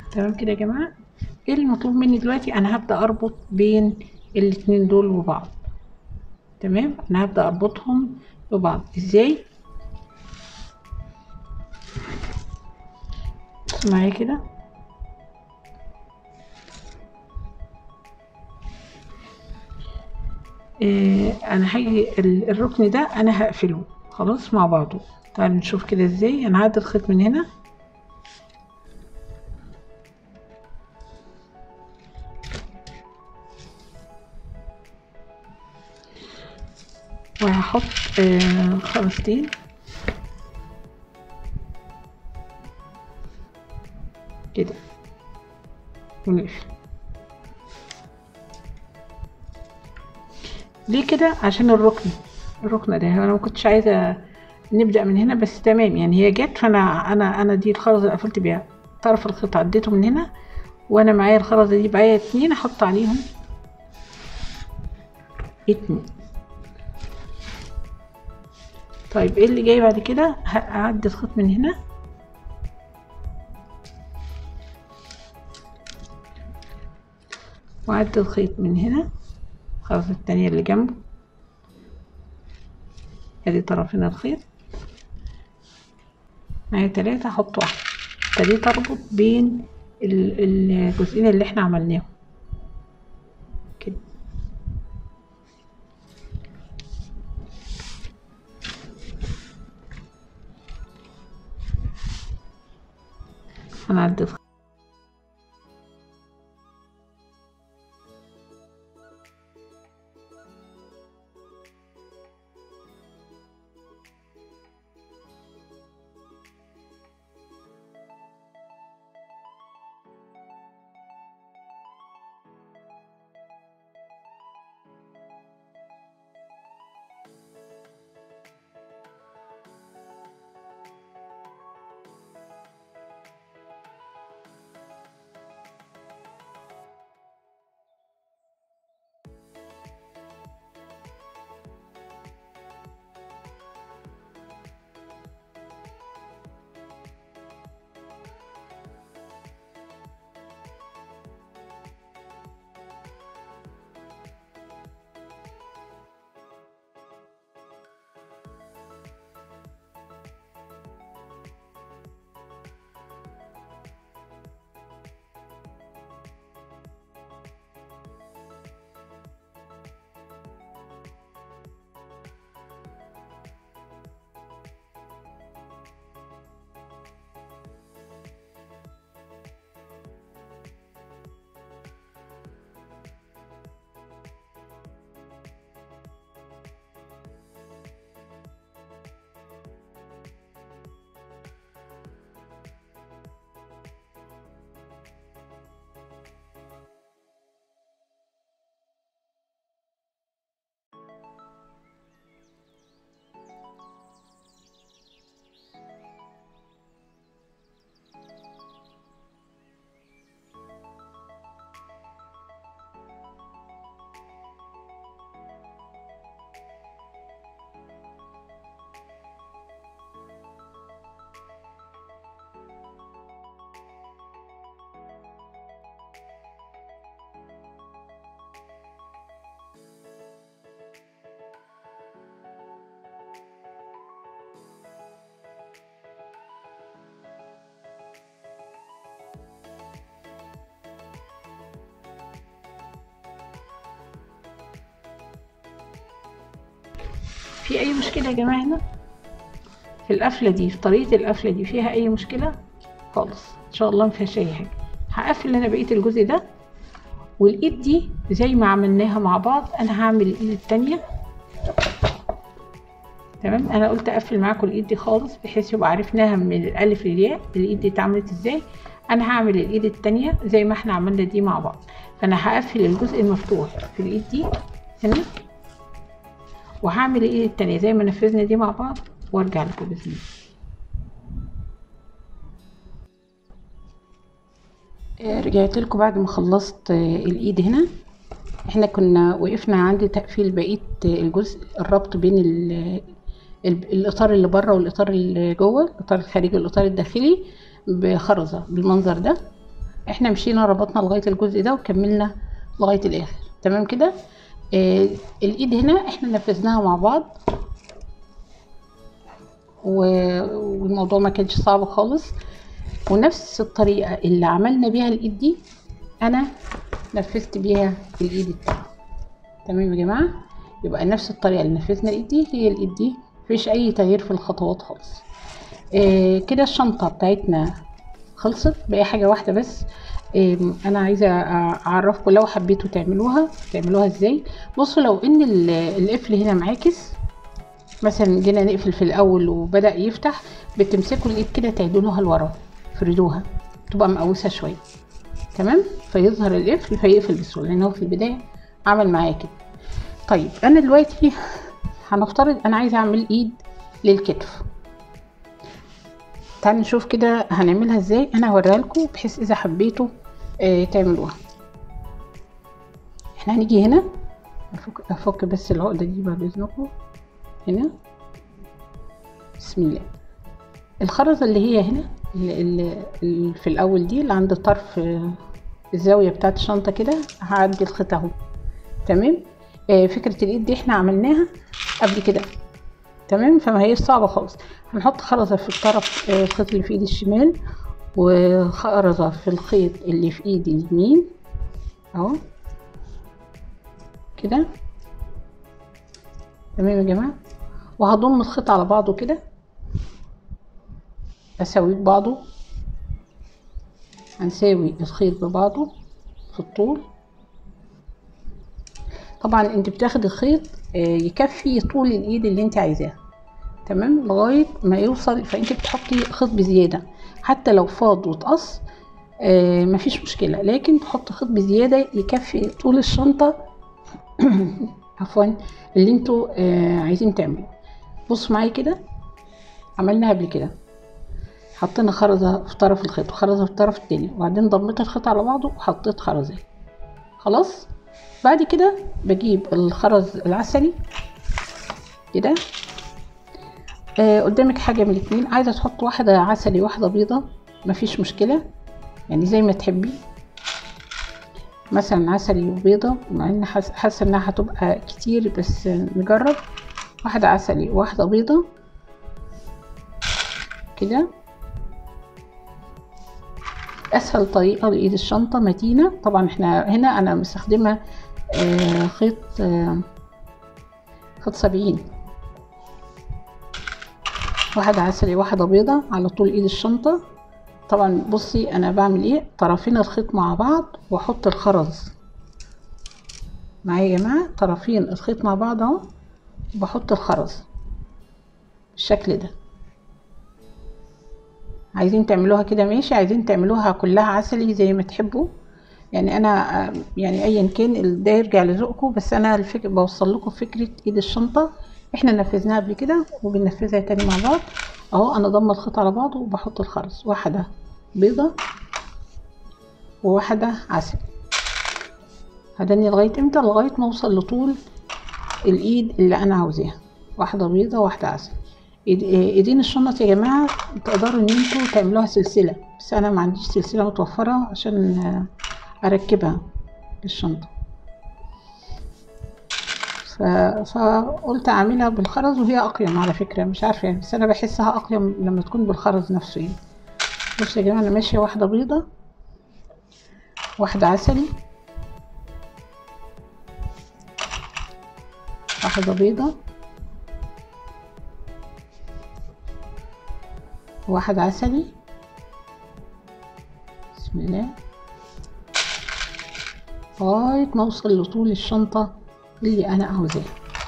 تمام كده يا جماعة ايه المطلوب مني دلوقتي انا هبدأ اربط بين الاتنين دول وبعض تمام انا هبدأ اربطهم ببعض ازاي بصوا معايا كده إيه انا هاجي ال- الركن ده انا هقفله خلاص مع بعضه تعالوا نشوف كده ازاي انا هعدي الخيط من هنا وهحط آه خرزتين كده ونقفل ليه كده عشان الركن الركنة ده انا ما كنتش عايزة نبدأ من هنا بس تمام يعني هي جت فانا انا انا دي الخرزة اللي قفلت بيها طرف الخيط عديته من هنا وانا معايا الخرزة دي معايا اتنين احط عليهم اتنين طيب ايه اللي جاي بعد كده هعدي الخيط من هنا وأعدي الخيط من هنا الخرزة التانية اللي جنبه ادي طرفين الخيط معايا تلاتة احط واحدة ابتديت اربط بين ال- الجزئين اللي احنا عملناهم كده هنعدي الخيط في اي مشكله يا جماعه هنا في القفله دي في طريقه القفله دي فيها اي مشكله خالص ان شاء الله مفيهاش اي حاجه هقفل انا بقيه الجزء ده والايد دي زي ما عملناها مع بعض انا هعمل الايد التانية تمام انا قلت اقفل معاكم الايد دي خالص بحيث يبقى عرفناها من الالف للياء الايد دي اتعملت ازاي انا هعمل الايد التانية زي ما احنا عملنا دي مع بعض فانا هقفل الجزء المفتوح في الايد دي هنا وهعمل الايد التانية زي ما نفذنا دي مع بعض وارجع لكم باذن الله آه، رجعت لكم بعد ما خلصت آه، الايد هنا احنا كنا وقفنا عند تقفيل بقيه آه، الجزء الربط بين ال- ال- الاطار اللي بره والاطار اللي جوه الاطار الخارجي والاطار الداخلي بخرزه بالمنظر ده احنا مشينا ربطنا لغايه الجزء ده وكملنا لغايه الاخر تمام كده آه الايد هنا احنا نفذناها مع بعض و- والموضوع ما كانش صعب خالص ونفس الطريقه اللي عملنا بيها الايد دي انا نفذت بيها الايد التانية تمام يا جماعه يبقى نفس الطريقه اللي نفذنا الايد دي هي الايد دي مفيش اي تغيير في الخطوات خالص آه كده الشنطه بتاعتنا خلصت بقى حاجه واحده بس آه انا عايزه اعرفكم لو حبيتوا تعملوها تعملوها ازاي بصوا لو ان ال- القفل هنا معاكس مثلا جينا نقفل في الاول وبدا يفتح بتمسكوا الايد كده تعدلوها لورا فردوها تبقى مقوسه شويه تمام فيظهر القفل فيقفل بسهوله لان هو في البدايه عمل معايا كده طيب انا دلوقتي هنفترض انا عايزه اعمل ايد للكتف تعالوا نشوف كده هنعملها ازاي انا هوريها لكم بحيث اذا حبيتوا آه تعملوها احنا هنيجي هنا افك, أفك بس العقده دي بعد اذنكم هنا بسم الله الخرزه اللي هي هنا اللي, اللي, اللي في الاول دي اللي عند طرف آه، الزاويه بتاعت الشنطه كده هعدي الخيط اهو تمام آه فكره الايد دي احنا عملناها قبل كده تمام فما هي صعبة خالص هنحط خرزة في الطرف آه، الخيط اللي في ايدي الشمال وخرزة في الخيط اللي في ايدي اليمين اهو كده تمام يا جماعة وهضم الخيط على بعضه كده اساويه ببعضه هنساوي الخيط ببعضه في الطول طبعا انت بتاخد الخيط آه، يكفي طول الايد اللي انت عايزاها تمام لغايه ما يوصل فانت بتحطي خيط بزياده حتى لو فاض واتقص آه مفيش مشكله لكن تحط خيط بزياده يكفي طول الشنطه عفوا اللي انتوا آه عايزين تعملوا بصوا معايا كده عملنا قبل كده حطينا خرزه في طرف الخيط وخرزه في الطرف التاني وبعدين ضميت الخيط على بعضه وحطيت خرزات خلاص بعد كده بجيب الخرز العسلي كده آه قدامك حاجه من الاتنين عايزه تحط واحده عسلي واحده بيضه مفيش مشكله يعني زي ما تحبي مثلا عسلي وبيضه مع ان حاس- حاسه انها هتبقى كتير بس نجرب واحده عسلي وواحده بيضه كده اسهل طريقه لايد الشنطه متينه طبعا احنا هنا انا مستخدمه آه خيط آه خيط سبعين واحدة عسلي واحدة بيضة على طول ايد الشنطة طبعا بصي انا بعمل ايه طرفين الخيط مع بعض واحط الخرز معايا يا جماعة طرفين الخيط مع بعض اهو وبحط الخرز بالشكل ده عايزين تعملوها كده ماشي عايزين تعملوها كلها عسلي زي ما تحبوا يعني انا آه، يعني ايا كان ال- ده يرجع لذوقكم بس انا الفكر بوصل لكم فكره ايد الشنطه احنا نفذناها قبل كده وبننفذها تاني مع بعض اهو انا ضم الخيط على بعضه وبحط الخرز واحده بيضه وواحده عسل هدني لغايه امتى لغايه ما اوصل لطول الايد اللي انا عاوزاها واحده بيضه واحده عسل إيد- ايدين الشنط يا جماعه تقدروا ان انتوا تعملوها سلسله بس انا ما عنديش سلسله متوفره عشان آه، اركبها للشنطه ف... فقلت اعملها بالخرز وهي اقيم على فكره مش عارفه يعني بس انا بحسها اقيم لما تكون بالخرز نفسه يعني بصوا يا جماعه انا ماشيه واحده بيضه واحده عسلي واحده بيضه واحد عسلي بسم الله لغاية ما اوصل لطول الشنطة اللي انا عاوزاه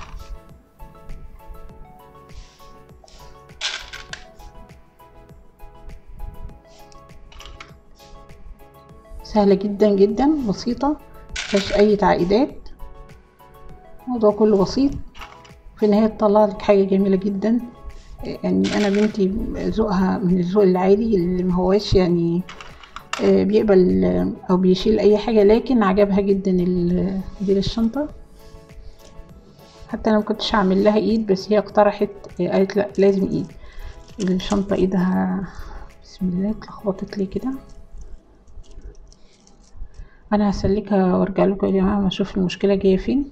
سهلة جدا جدا بسيطة مفيهاش اي تعقيدات الموضوع كله بسيط في النهاية تطلع لك حاجة جميلة جدا يعني انا بنتي ذوقها من الذوق العادي اللي ما هواش يعني آه، بيقبل آه، او بيشيل اي حاجه لكن عجبها جدا ال- ديل الشنطه حتى انا ما كنتش هعمل لها ايد بس هي اقترحت آه، قالت لا لازم ايد الشنطه ايدها بسم الله اتلخبطت لي كده انا هسلكها وارجع لكم يا جماعه ما اشوف المشكله جايه فين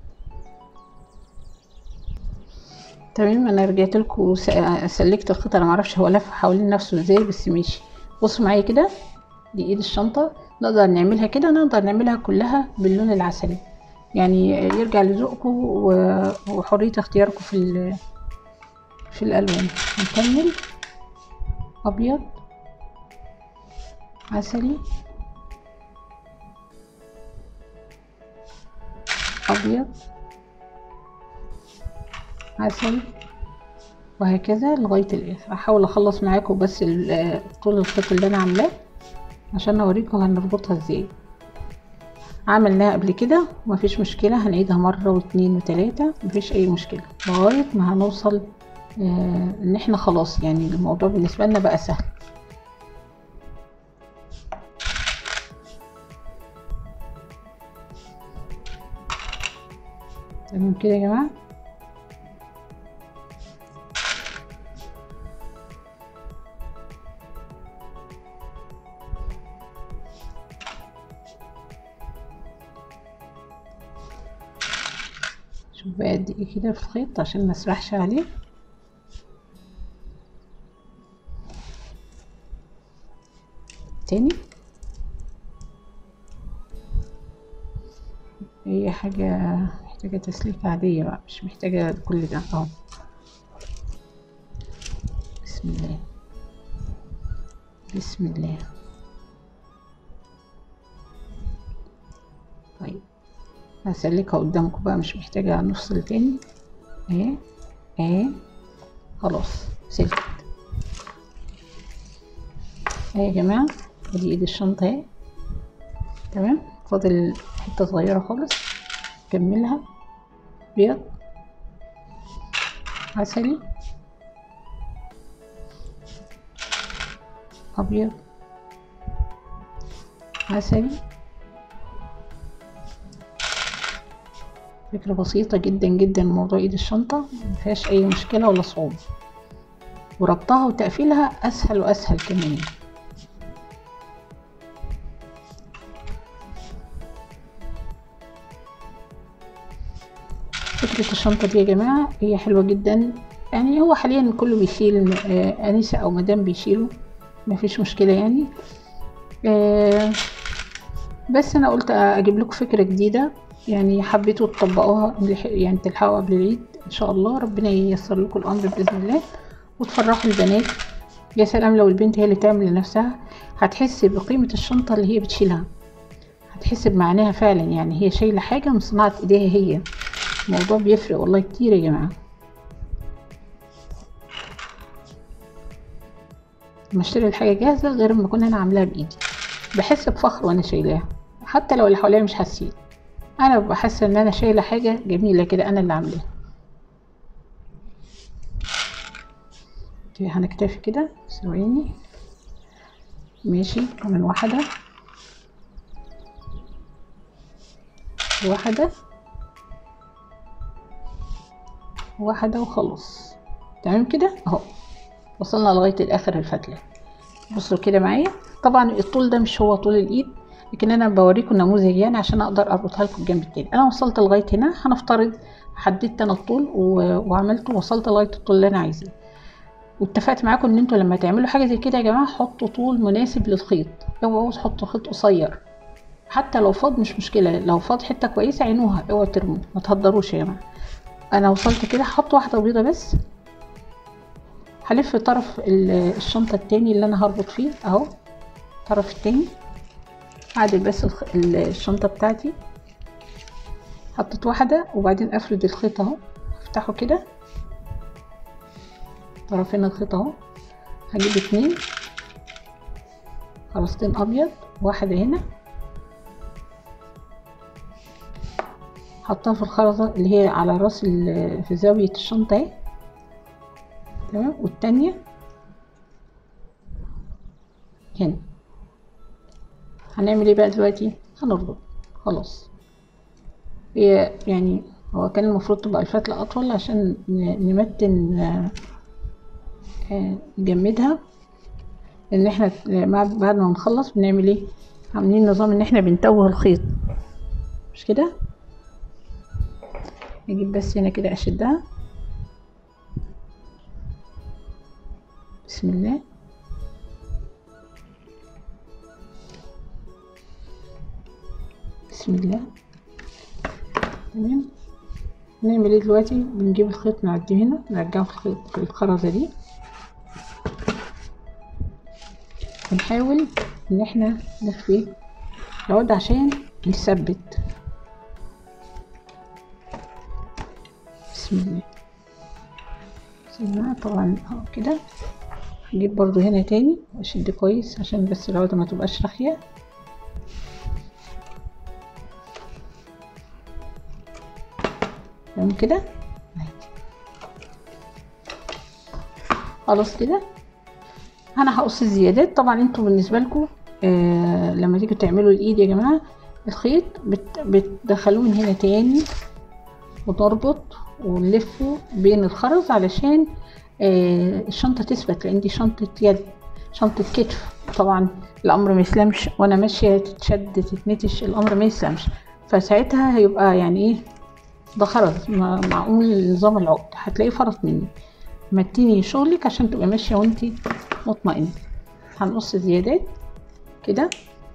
تمام انا رجعت لكم سلكت الخيط انا معرفش هو لف حوالين نفسه ازاي بس ماشي بصوا معايا كده دي ايد الشنطه نقدر نعملها كده نقدر نعملها كلها باللون العسلي يعني يرجع لذوقكم و- وحريه اختياركم في ال- في الالوان نكمل ابيض عسلي ابيض عسل وهكذا لغاية الآخر هحاول أخلص معاكم بس ال- طول الخيط اللي أنا عاملاه عشان أوريكم هنربطها ازاي عملناها قبل كده ومفيش مشكلة هنعيدها مرة واتنين وتلاتة مفيش أي مشكلة لغاية ما هنوصل آه إن احنا خلاص يعني الموضوع بالنسبة لنا بقى سهل تمام كده يا جماعة شوف بقى قد ايه كده في الخيط عشان ما اسرحش عليه تاني هي حاجة محتاجة تسليكة عادية بقى مش محتاجة كل ده اهو بسم الله بسم الله طيب هسلكها قدامكم بقى مش محتاجة نفصل تاني اهي اهي خلاص سلكت اهي يا جماعة ادي ايد الشنطة اهي تمام فاضل حتة صغيرة خالص كملها ابيض عسلي ابيض عسلي فكرة بسيطة جدا جدا موضوع ايد الشنطة مفيهاش اي مشكلة ولا صعوبة وربطها وتقفيلها اسهل واسهل كمان فكرة الشنطة دي يا جماعة هي حلوة جدا يعني هو حاليا كله بيشيل آه، أنسة أو مدام بيشيلوا مفيش مشكلة يعني آه، بس أنا قلت أجيب لكم فكرة جديدة يعني حبيتوا تطبقوها يعني تلحقوا قبل العيد إن شاء الله ربنا ييسر لكم الأمر بإذن الله وتفرحوا البنات يا سلام لو البنت هي اللي تعمل لنفسها هتحس بقيمة الشنطة اللي هي بتشيلها هتحس بمعناها فعلا يعني هي شايلة حاجة من صناعة ايديها هي الموضوع بيفرق والله كتير يا جماعة لما اشتري الحاجة جاهزة غير ما اكون انا عاملاها بايدي بحس بفخر وانا شايلاها حتى لو اللي حواليا مش حاسين انا ببقى حاسة ان انا شايلة حاجة جميلة كده انا اللي عاملاها اوكي هنكتفي كده ثواني ماشي كمان واحدة واحدة واحدة وخلاص تمام كده اهو وصلنا لغاية الاخر الفتلة بصوا كده معايا طبعا الطول ده مش هو طول الايد لكن انا بوريكم نموذج يعني عشان اقدر اربطها لكم الجنب التاني انا وصلت لغاية هنا هنفترض حددت انا الطول و... وعملته وصلت لغاية الطول اللي انا عايزاه واتفقت معاكم ان انتوا لما تعملوا حاجة زي كده يا جماعة حطوا طول مناسب للخيط اوعوا تحطوا خيط قصير حتى لو فاض مش مشكلة لو فاض حتة كويسة عينوها اوعوا ترموا ما تهدروش يا جماعة انا وصلت كده هحط واحدة بيضة بس هلف طرف ال- الشنطة التاني اللي انا هربط فيه اهو الطرف التاني اعدل بس الخ- ال- الشنطة بتاعتي حطيت واحدة وبعدين افرد الخيط اهو افتحه كده طرفين الخيط اهو هجيب اتنين خرزتين ابيض واحدة هنا حطها في الخرزة اللي هي على راس ال- في زاوية الشنطة اهي تمام والتانية هنا هنعمل ايه بقى دلوقتي هنربط خلاص هي يعني هو كان المفروض تبقى الفتلة أطول عشان ن- نمتن آه، آه، نجمدها لأن احنا مع- بعد ما نخلص بنعمل ايه عاملين نظام ان احنا بنتوه الخيط مش كده نجيب بس هنا كده اشدها بسم الله بسم الله تمام نعمل ايه دلوقتي بنجيب الخيط نعديه هنا نرجعه في الخيط في الخرزة دي ونحاول ان احنا نخفي العود عشان نثبت بسم الله بسم الله طبعا اهو كده هجيب برضو هنا تاني واشد كويس عشان بس العودة ما تبقاش رخية تمام كده خلاص كده انا هقص الزيادات طبعا انتوا بالنسبه لكم آه لما تيجوا تعملوا الايد يا جماعه الخيط بت بتدخلوه من هنا تاني وتربط ونلفه بين الخرز علشان آه الشنطه تثبت لان دي شنطه يد شنطه كتف طبعا الامر ما يسلمش وانا ماشيه تتشد تتنتش الامر ما يسلمش فساعتها هيبقى يعني ايه ده خرز معقول نظام العقد هتلاقيه فرط مني متيني شغلك عشان تبقى ماشيه وانتي مطمئنه هنقص زيادات كده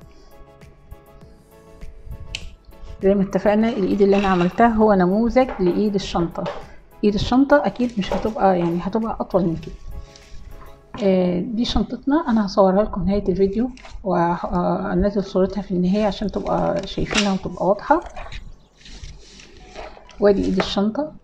زي ما اتفقنا الايد اللي انا عملتها هو نموذج لايد الشنطه ايد الشنطه اكيد مش هتبقى يعني هتبقى اطول من كده آه دي شنطتنا انا هصورها لكم نهايه الفيديو وانزل صورتها في النهايه عشان تبقى شايفينها وتبقى واضحه وادي ايد الشنطه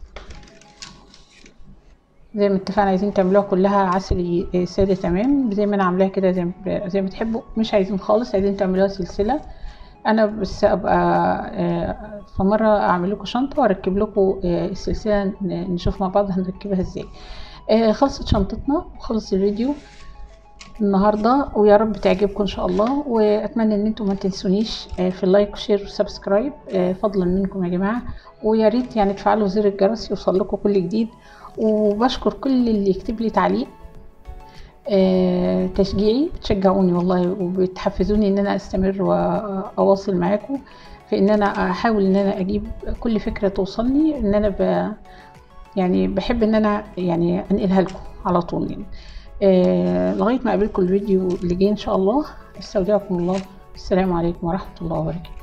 زي ما اتفقنا عايزين تعملوها كلها عسل ساده تمام زي ما انا عاملاها كده زي ما زي ما تحبوا مش عايزين خالص عايزين تعملوها سلسله انا بس ابقى في مره اعمل لكم شنطه واركب لكم السلسله نشوف مع بعض هنركبها ازاي خلصت شنطتنا وخلص الفيديو النهارده ويا رب تعجبكم ان شاء الله واتمنى ان انتم ما تنسونيش في اللايك وشير وسبسكرايب فضلا منكم يا جماعه ويا ريت يعني تفعلوا زر الجرس يوصل لكم كل جديد وبشكر كل اللي يكتب لي تعليق آه تشجيعي تشجعوني والله وبتحفزوني ان انا استمر واواصل معاكم في ان انا احاول ان انا اجيب كل فكره توصلني ان انا ب يعني بحب ان انا يعني انقلها لكم على طول يعني آه لغايه ما اقابلكم الفيديو اللي جاي ان شاء الله استودعكم الله السلام عليكم ورحمه الله وبركاته